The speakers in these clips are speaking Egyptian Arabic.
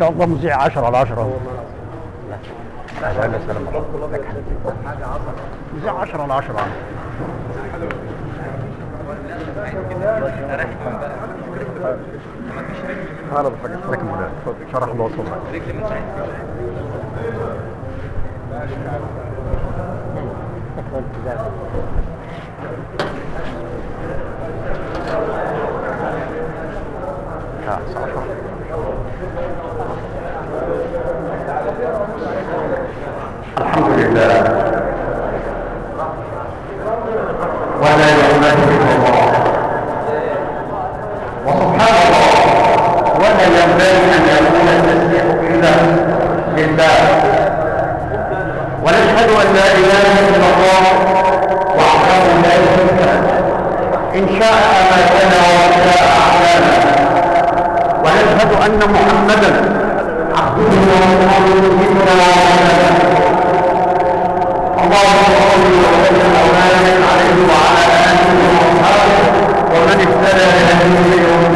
شاء الله مذيع 10 على 10 مذيع 10 على 10 انا بحاجة لكن مولانا شرح الله صدرك الحمد لله ولا يعبد الا الله وسبحان الله ولا ينبغي ان يكون التسبيح الا لله ونشهد ان لا اله الا الله وحده لا شريك له ان شاء اماتنا وان شاء احيانا ونشهد ان محمدا عبده ورسوله سيدنا ومولانا اللهم صل وسلم وبارك عليه وعلى اله واصحابه ومن اهتدى بهديه يوم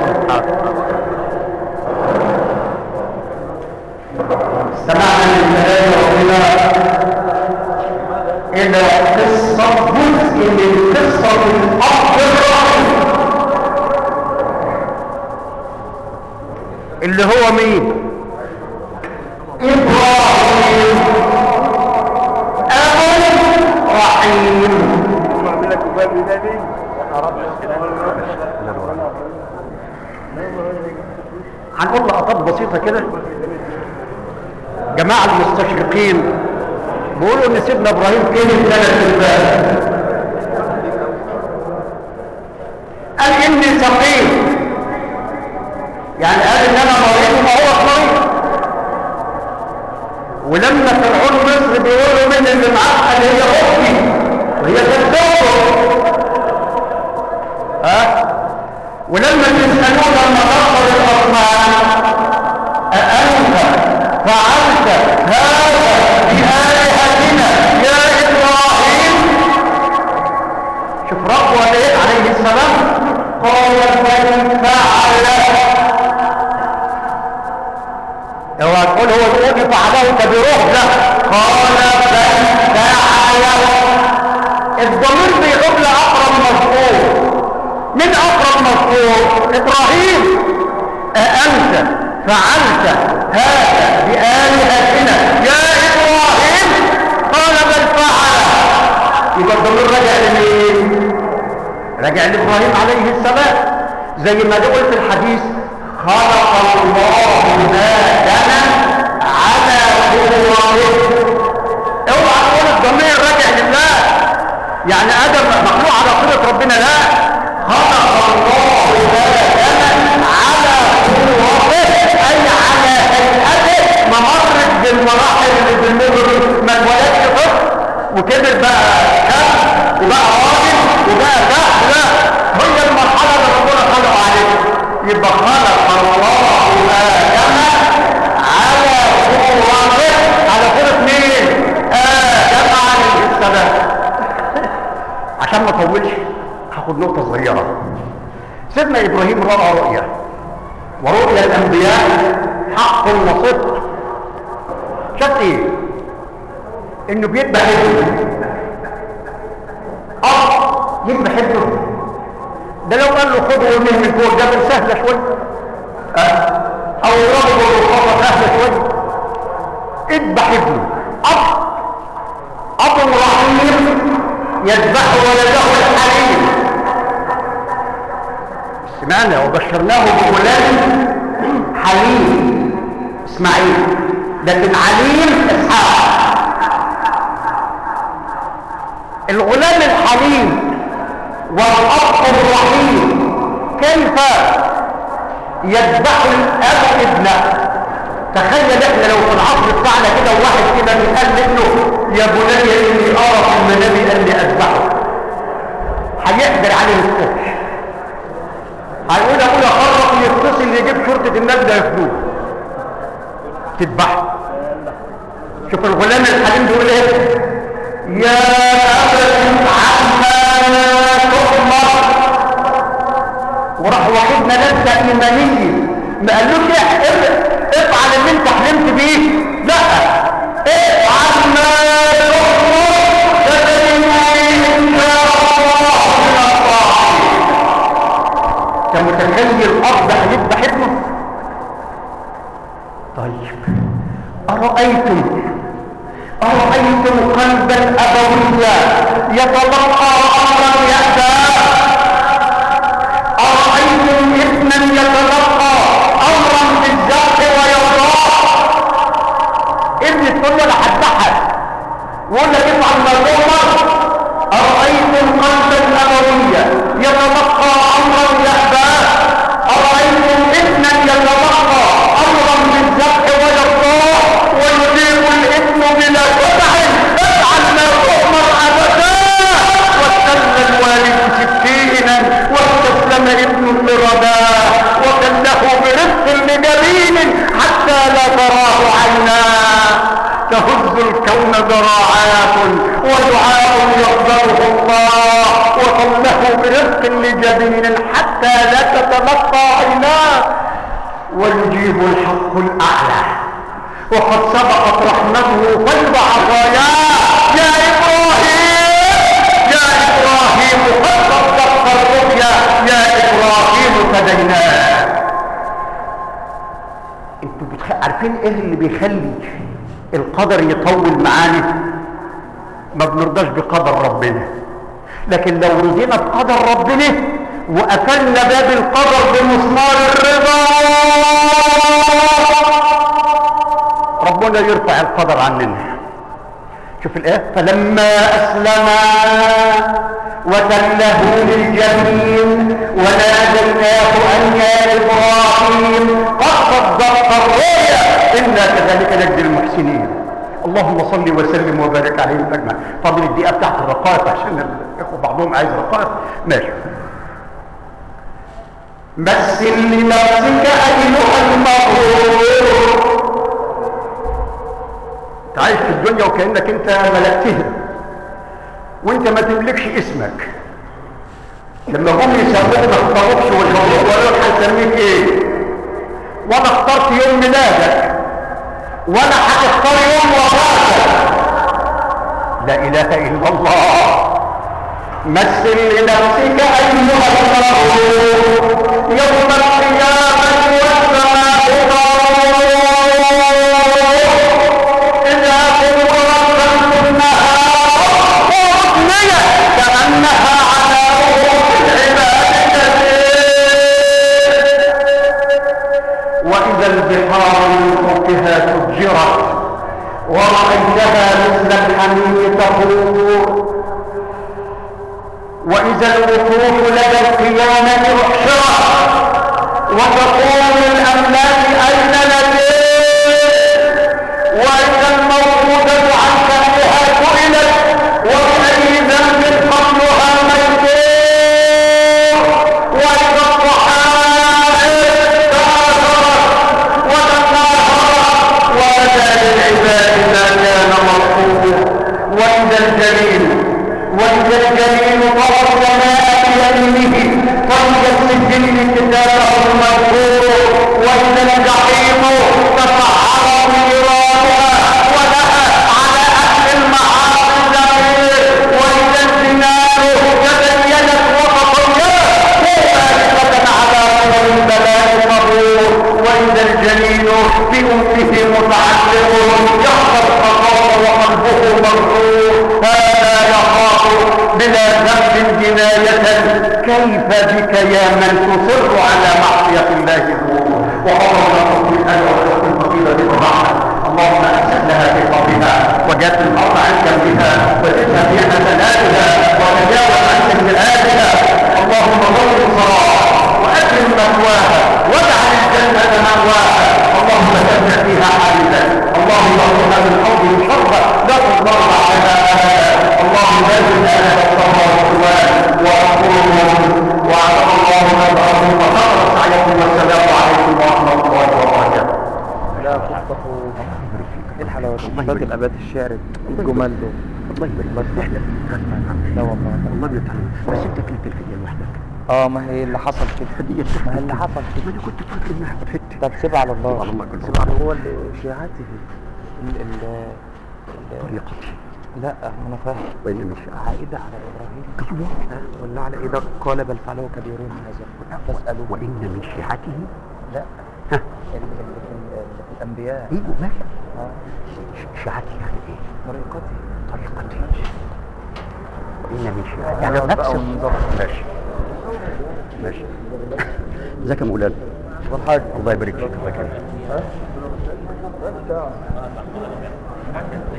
استمعنا من كلام ربنا الى قصه جزء من قصه الاب الرحيم اللي هو مين ابراهيم ابو رحيم هنقول لقطات بسيطة كده جماعة المستشرقين بيقولوا ان سيدنا ابراهيم كان ثلاث الباب قال اني سقيم يعني قال ان انا مريض وما هو مريض ولما فرعون مصر بيقول له مين اللي معاك قال هي اختي وهي كانت ها ولما تسالوه لما نصر الاصنام أأنت فعلت هذا بآلهتنا يا إبراهيم شوف ربه قال ايه عليه السلام قال من فعل اوعى تقول هو الذي فعله كبيره لا قال بل فعل الضمير بيعود لاقرب مذكور من اقرب مذكور ابراهيم أأنت فعلت هذا بآلهتنا يا إبراهيم قال بل فعل يبقى الضمير رجع لمين رجع لإبراهيم عليه السلام زي ما نقول في الحديث خلق الله آدم على صورته اوعى تقول الضمير راجع لله يعني ادم مخلوق على صورة ربنا لا خلق الله ادم على صورته اي على هيئته ما مرت بالمراحل اللي بنمر بيها ما اتولدش طفل وكبر بقى كم وبقى راجل وبقى كهف لا هي المرحله اللي ربنا خلقه عليها يبقى خلق الله ادم على صورته على صوره مين ادم عليه السلام عشان ما اطولش هاخد نقطه صغيره سيدنا ابراهيم راى رؤيا ورؤيا الانبياء حق وصدق شاف ايه انه بيذبح ابنه اه يذبح ابنه ده لو قال له خده وارميه من فوق ده سهله شويه آه. او ربطه بالرصاصه سهله شويه اذبح ابنه اب اب رحيم يذبح ولده الحليم سمعنا وبشرناه بغلام حليم اسماعيل لكن عليم اسحاق الغلام الحليم والاب الرحيم كيف يذبح الاب ابنه تخيل احنا لو في العصر بتاعنا كده وواحد كده قال لابنه يا بني اني ارى في المنام اني اذبحه هيحضر عليه الصبح هيقول ابويا خرج يتصل يجيب شرطه النجده يفلوه تذبحه شوف الغلام الحليم بيقول ايه يا ابت عما تؤمر وراح واخدنا لذه ايمانيه ما قالوش افعل افعل اللي انت حلمت بيه لا افعل ما تؤمر تجري ان شاء الله من الطاعين انت متخيل الاب هيذبح ابنه طيب ارايتم ارايتم قلبا ابويا يتلقى امرا ياتى أرأيتم ابنا يتلقى أمرا بالذبح ويرضاه ابن تقول له أنا هذبحك ويقول لك افعل ما تؤمر أرأيتم قلبا أبويا يتلقى أمرا يأباه أرأيتم ابنا يتلقى أمرا بالذبح ويرضاه ويذيب الابن بلا شبع افعل ما تؤمر أبدا واستنى الوالد سكينا واستسلم ابن لرداه وكله برفق لجبين حتى لا تراه عيناه تهز الكون ذراعات ودعاء يقدره الله وكله برفق لجبين حتى لا تتلقى عيناه ويجيب الحق الاعلى وقد سبقت رحمته فيض عطاياه يا ابراهيم يا ابراهيم قد صدقت الرؤيا يا ابراهيم فديناه انتوا بتخ... عارفين ايه اللي بيخلي القدر يطول معانا ما بنرضاش بقدر ربنا لكن لو رضينا بقدر ربنا وقفلنا باب القدر بمسمار الرضا ربنا يرفع القدر عننا شوف الايه فلما اسلما وتله للجبين وناديناه ان يا ابراهيم قد صدقت الرؤيا انا كذلك نجزي المحسنين اللهم صل وسلم وبارك عليهم اجمعين فاضل الدقيقه بتاعت الرقائق عشان الاخوه بعضهم عايز رقائق ماشي مثل لنفسك ايها المغرور انت عايش في الدنيا وكانك انت ملكتها وانت ما تملكش اسمك لما هم يسموك ما اختاروكش والجمهور وقالوا لك هنسميك ايه ولا اخترت يوم ميلادك ولا هتختار يوم وفاتك لا اله الا الله مثل لنفسك ايها المغرور يوم القيامه والسماء إذا قررت النهار وأثنيت كأنها على رؤوس العباد وإذا البحار من فوقها سجرت ورأيتها مثل الحميم تفور وإذا الوقوف لدى القيامة احشرت وتقول الأملاك أين لديك وإذا الموجودة عن شأنها سئلت وبأي ذنب قبلها ميسور وإذا الصحائف تأثرت وتناثرت وبدا للعباد ما كان مرفوض وإذا الجليل وإذا الجليل طوى السماء بيمينه طي السجل كتابه المذكور وإذا الجحيم تسعر نيرانها ولها على أهل المعاصي زمير وإذا الجنان تبينت وتطيرت مباركة على قدر البلاء مبرور وإذا الجنين بأمه متعلق يخشى الخطر وقلبه مغرور هذا يخاف بلا ذنب جناية كيف بك يا من تصر على معصية الله وحضرنا تطبيق الوحدة الفقيرة بالرحمة اللهم أحسن لها في قبرها وجات الأرض عن جنبها وزدها في حسناتها وتجاوز عن سيئاتها اللهم ضل صراحة وأكرم مثواها واجعل الجنة مأواها اللهم تبع فيها حامدا اللهم ارزقها من حوض شربة لا تضر عليها أبدا اللهم بارك لنا الصبر والقوان وأقول وعلى الله نبعكم وخطر سعيكم والسلام عليكم ورحمة الله وبركاته لا تفتح ايه الحلاوه دي صفات الابات الشعر الجمال دول الله يبارك فيك احنا لا والله الله بيتعلم بس انت كنت الهديه لوحدك اه ما هي اللي حصل كده هديه ما هي اللي حصل ما كده انا كنت فاكر انها في حته طب سيبها على الله اللهم كل سيبها على هو اللي شيعته ال ال ال- طريقتي لا ما انا فاهم وإن من شيعته عائدة على إبراهيم أيوه ها؟ ولا على إيه ده قال بل فعله كبيرون هذا فاسألوه وإن من شيعته لا ها ال- ال- ال- ال- الأنبياء ايوه ماشي ها؟ ش- شيعتي يعني ايه طريقتي طريقتي وإن من شيعته يعني نقعد نفس بقى ونظبط. ماشي ماشي ازيك يا مولانا والحاج الله يبارك فيك الله يكرمك ها؟